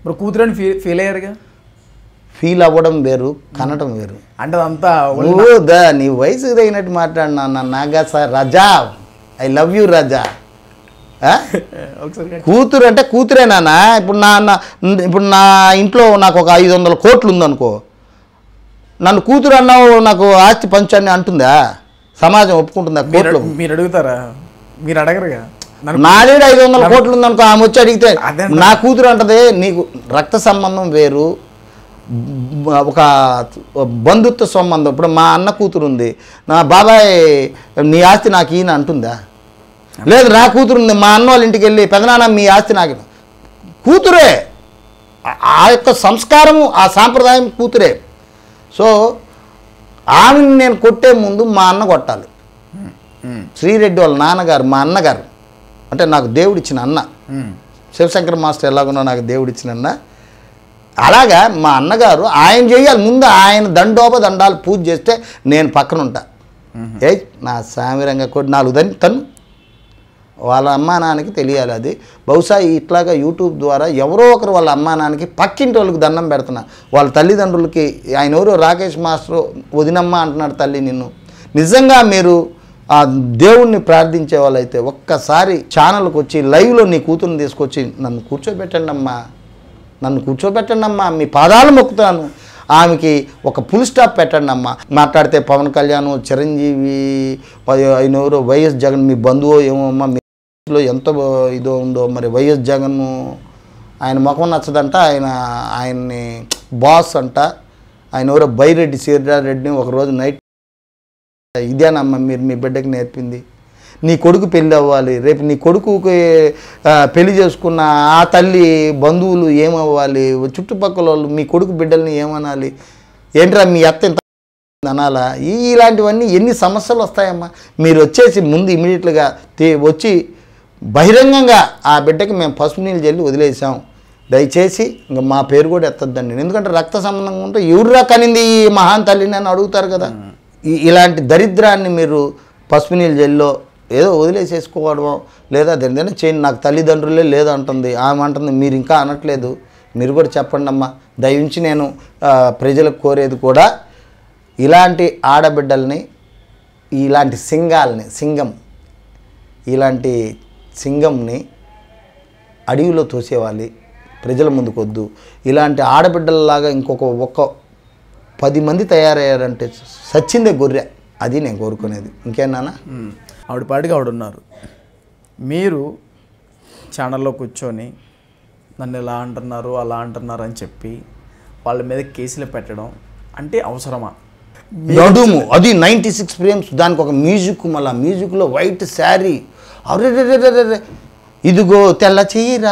ఇప్పుడు కూతురని feel feel అయ్యారుగా ఫీల్ అవ్వడం వేరు కనడం వేరు అంటే అదంతా నువ్వు దా నీ వయసుకు తగినట్టు మాట్లాడినా Naga sir Raja I love you Raja ఆ? ఒకసారి కూతురు అంటే కూతురే నాన్న ఇప్పుడు నా నా- ఇప్పుడు నా ఇంట్లో నాకు ఒక ఐదు వందల కోట్లు ఉందనుకో నన్ను కూతురు అన్నావు నాకు ఆస్తి పంచాన్ని అంటుందా సమాజం ఒప్పుకుంటుందా మీరు కోట్లు మీరు అడుగుతారా మీరు అడగరుగా నన్ను నాదేడు ఐదు వందల కోట్లు ఉందనుకో ఆమె వచ్చి అడిగితే అదే అంటున్నా. నా కూతురు అంటది నీకు రక్త సంబంధం వేరు బ- ఒక బంధుత్వ సంబంధం ఇప్పుడు మా అన్న కూతురు ఉంది నా బాబాయ్ నీ ఆస్తి నాకు ఈయన అంటుందా లేదు నా కూతురు ఉంది మా అన్న వాళ్ళ ఇంటికి వెళ్ళి పెదనాన్న మీ ఆస్తి నాకు కూతురే ఆ- ఆ యొక్క సంస్కారము ఆ సాంప్రదాయం కూతురే సో ఆమెను నేను కొట్టే ముందు మా అన్న కొట్టాలి శ్రీరెడ్డి వాళ్ళ నాన్నగారు మా అన్నగారు అంటే నాకు దేవుడిచ్చిన అన్న మ్మ్. శివశంకర్ మాస్టర్ ఎలాగున్నా నాకు దేవుడిచ్చిన అన్న అలాగా మా అన్నగారు ఆయన చేయాలి ముందు ఆయన దండోప దండాలు పూజ చేస్తే నేను పక్కన ఉంటా ఏ నా సామిరంగా కొట్టి నాలుగు దాన్ని తను వాళ్ళ అమ్మా నాన్నకి తెలియాలి అది బహుశా ఇట్లాగా యూట్యూబ్ ద్వారా ఎవరో ఒకరు వాళ్ళ అమ్మా నాన్నకి పక్కింటి వాళ్ళకి దండం పెడుతున్నా వాళ్ళ తల్లిదండ్రులకి ఆయన ఎవరో రాకేష్ మాస్టర్ వదినమ్మ అంటున్నాడు తల్లి నిన్ను నిజంగా మీరు ఆ దేవుణ్ణి ప్రార్థించే వాళ్ళైతే ఒక్కసారి ఛానల్కి వచ్చి లైవ్లో నీ కూతుర్ని తీసుకొచ్చి నన్ను కూర్చోబెట్టండి అమ్మా నన్ను కూర్చోబెట్టండి అమ్మా మీ పాదాలు మొక్కుతాను ఆమెకి ఒక ఫుల్ స్టాప్ పెట్టండి అమ్మా మాట్లాడితే పవన్ కళ్యాణ్ చిరంజీవి ఆయన ఎవరో వైఎస్ జగన్ మీ బంధువు ఏమో అమ్మా మీ లో ఎంత ఇదో ఉందో మరి వైఎస్ జగన్ ఆయన ముఖం నచ్చదంట ఆయన ఆయన్ని బాస్ అంట ఆయన ఎవరో బైరెడ్డి సీరారెడ్డిని ఒకరోజు నైట్ ఇదేనమ్మా మీరు మీ బిడ్డకి నేర్పింది నీ కొడుకు పెళ్ళి అవ్వాలి రేపు నీ కొడుకుకి ఆ, పెళ్లి చేసుకున్న ఆ తల్లి బంధువులు ఏమవ్వాలి చుట్టుపక్కల వాళ్ళు మీ కొడుకు బిడ్డల్ని ఏమనాలి ఏంట్రా మీ అత్త ఇంత అనాలా ఈ ఇలాంటివన్నీ ఎన్ని సమస్యలు వస్తాయమ్మా మీరు వచ్చేసి ముందు ఇమీడియట్గా వచ్చి బహిరంగంగా ఆ బిడ్డకి మేము పసుపు నీళ్ళు చల్లి వదిలేసాం దయచేసి ఇంకా మా పేరు కూడా ఎత్తద్దండి ఎందుకంటే రక్త సంబంధం ఉంటే ఎవరురా కనింది ఈ మహాన్ తల్లిని అని అడుగుతారు కదా ఈ- ఇలాంటి దరిద్రాన్ని మీరు పసుపు నీళ్ళు జల్లో ఏదో వదిలేసేసుకోవడం లేదా దేనిదైనా చేయండి నాకు తల్లిదండ్రులే లేదంటుంది ఆమె అంటుంది మీరు ఇంకా అనట్లేదు మీరు కూడా చెప్పండి అమ్మా దయించి నేను ఆ, ప్రజలకు కోరేది కూడా ఇలాంటి ఆడబిడ్డల్ని ఇలాంటి సింగాల్ని సింగం ఇలాంటి సింగంని అడవిలో తోసేవాలి ప్రజల ముందుకు వద్దు ఇలాంటి ఆడబిడ్డలలాగా ఇంకొక ఒక్క పది మంది తయారయ్యారంటే సచ్చిందే గొర్రె అది నేను కోరుకునేది ఇంకేనా మ్మ్. ఆవిడ పాటికి ఆవిడ ఉన్నారు మీరు ఛానల్లో కూర్చొని నన్ను ఇలా అంటున్నారు అలా అంటున్నారు అని చెప్పి వాళ్ళ మీద కేసులు పెట్టడం అంటే అవసరమా నడుము అది నైంటీ సిక్స్ ఫ్రేమ్స్ దానికి ఒక మ్యూజిక్ మళ్ళీ మ్యూజిక్లో వైట్ శారీ అరే ఇదిగో తెల్ల చీర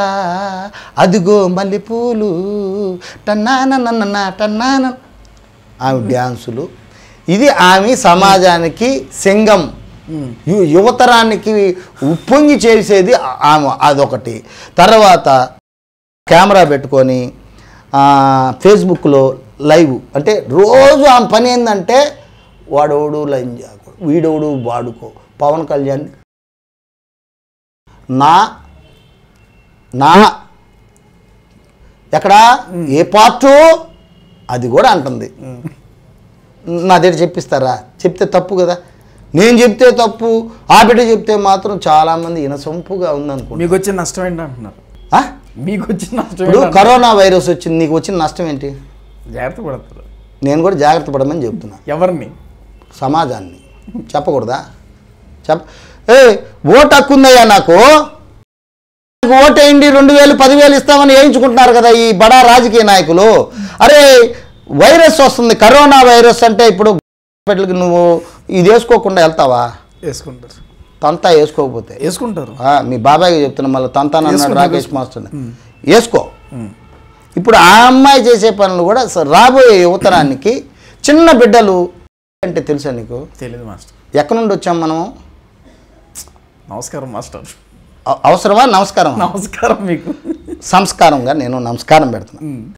అదిగో మల్లెపూలు టన్నాన నన్న టన్నాన ఆమె డ్యాన్సులు ఇది ఆమె సమాజానికి సింగం యు- యువతరానికి ఉప్పొంగి చేసేది ఆ- ఆమె అదొకటి తర్వాత కెమెరా పెట్టుకొని ఆ, ఫేస్బుక్లో లైవ్ అంటే రోజు ఆమె పని ఏంటంటే వాడోడు లంజాకు వీడోడు వాడుకో పవన్ కళ్యాణ్ నా నా ఎక్కడా ఏ పార్టు అది కూడా అంటుంది నా దగ్గర చెప్పిస్తారా చెప్తే తప్పు కదా నేను చెప్తే తప్పు ఆ బిడ్డ చెప్తే మాత్రం చాలామంది ఇనసొంపుగా ఉందనుకుంటా మీకు వచ్చిన నష్టం ఏంటి అంటున్నారు ఆ? మీకు వచ్చిన నష్టం ఇప్పుడు ఏంటి కరోనా వైరస్ వచ్చింది నీకు వచ్చిన నష్టం ఏంటి జాగ్రత్త పడతారు నేను కూడా జాగ్రత్త పడమని చెప్తున్నా ఎవరిని సమాజాన్ని చెప్పకూడదా చెప్ప ఏ ఓటు హక్కు ఉందయ్యా నాకు నాకు ఓటేయండి రెండు వేలు పదివేలు ఇస్తామని వేయించుకుంటున్నారు కదా ఈ బడా రాజకీయ నాయకులు అరే వైరస్ వస్తుంది కరోనా వైరస్ అంటే ఇప్పుడు హాస్పిటల్కి నువ్వు ఇది వేసుకోకుండా వెళ్తావా వేసుకుంటారు తంతా వేసుకోకపోతే వేసుకుంటారు ఆ, మీ బాబాయ్కి చెప్తున్నా మళ్ళీ తంతాను అన్నాడు వేసుకుంటా, రాకేష్ మాస్టర్ వేసుకో ఇప్పుడు ఆ అమ్మాయి చేసే పనులు కూడా స- రాబోయే యువతరానికి చిన్న బిడ్డలు అంటే తెలుసా నీకు తెలియదు మాస్టర్ ఎక్కడి నుండి వచ్చాం మనం నమస్కారం మాస్టర్ అ- అవసరమా నమస్కారం నమస్కారం మీకు సంస్కారంగా నేను నమస్కారం పెడుతున్నా